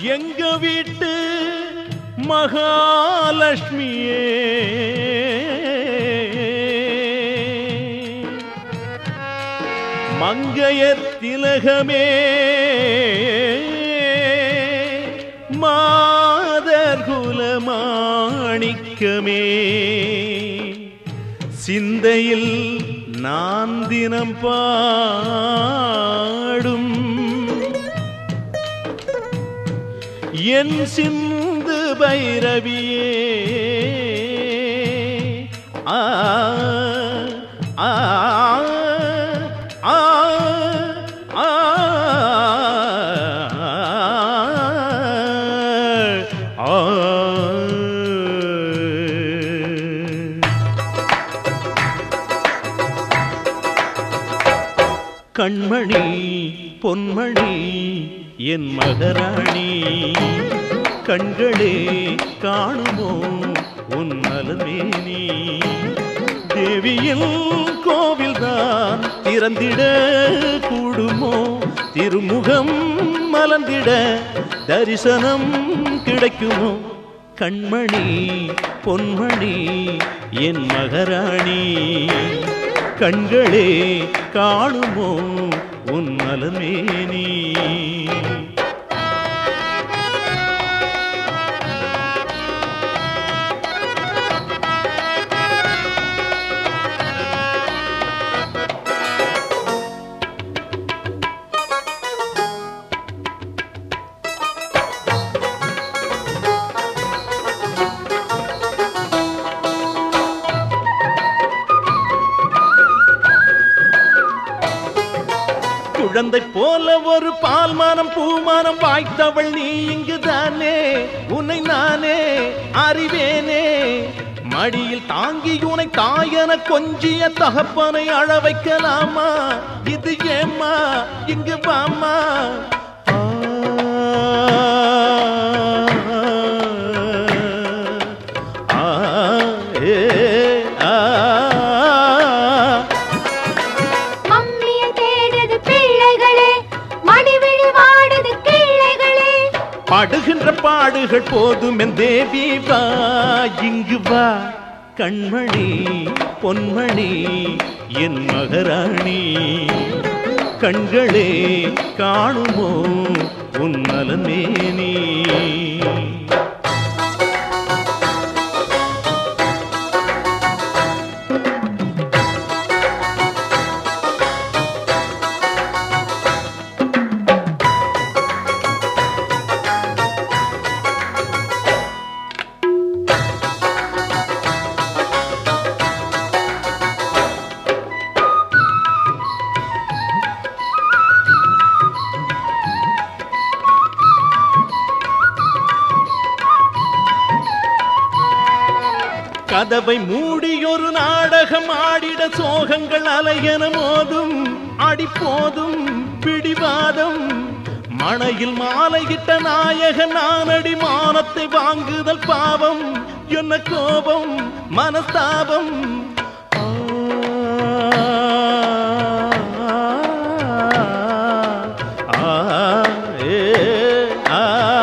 எங்க வீட்டு மகாலட்சுமியே மங்கையர் திலகமே மாதர் குலமாணிக்கமே சிந்தையில் நான் தினம் பாடும் என் சிந்து பைரவியே ஆ ஆ ஆ ஆ ஆ கண்மணி பொன்மணி என் மகராணி கண்களே காணுமோ உன் நலமேனி தேவியில் கோவில்தான் திறந்திட கூடுமோ திருமுகம் மலர்ந்திட தரிசனம் கிடைக்குமோ கண்மணி பொன்மணி என் மகராணி கண்களே காணுமோ உன் நலமேனி குழந்தை போல ஒரு பால்மானம் பூமானம் வாய்த்தவள் நீ இங்குதானே உன்னை நானே அறிவேனே மடியில் தாங்கி உனை தாயன கொஞ்சிய தகப்பனை அழ வைக்கலாமா இது ஏம்மா இங்கு வாமா ஆ, ஏ, ஆ மம்மியை தேடுது பிள்ளைகளே மடிவிழி வாடுது கிள்ளைகளே படுகின்ற பாடுகள் போதும் என் தேவி வா இங்கு வா கண்மணி பொன்மணி என் மகராணி கண்களே காணுமோ உன் நலமேனி கதவை மூடி ஒரு நாடகம் ஆடிட சோகங்கள் அலையன மோதும் அடிப்போதும் பிடிவாதம் மணையில் மாலையிட்ட நாயக நானடி மானத்தை வாங்குதல் பாவம் என்ன கோபம் மனஸ்தாபம் ஆ, ஏ, ஆ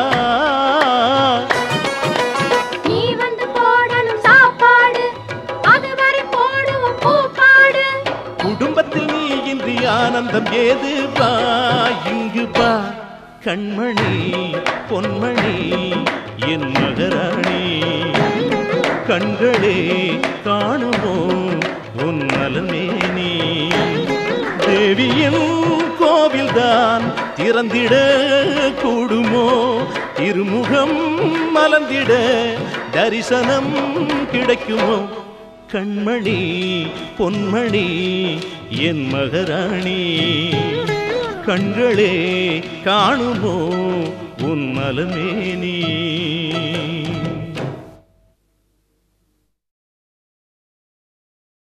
நீ வந்து போடணும் சாப்பாடு அதுவரை போடுவோம் பூப்பாடு குடும்பத்தில் நீ இன்றி ஆனந்தம் ஏது வா இங்கு வா கண்மணி பொன்மணி என் மகராணி கண்களே காணுமோ உன் நலமேனி தேவியின் கோவில்தான் திறந்திட கூடுமோ திருமுகம் மலர்ந்திட தரிசனம் கிடைக்குமோ கண்மணி பொன்மணி என் மகராணி கண்களே காணுமோ உன் மலமேனி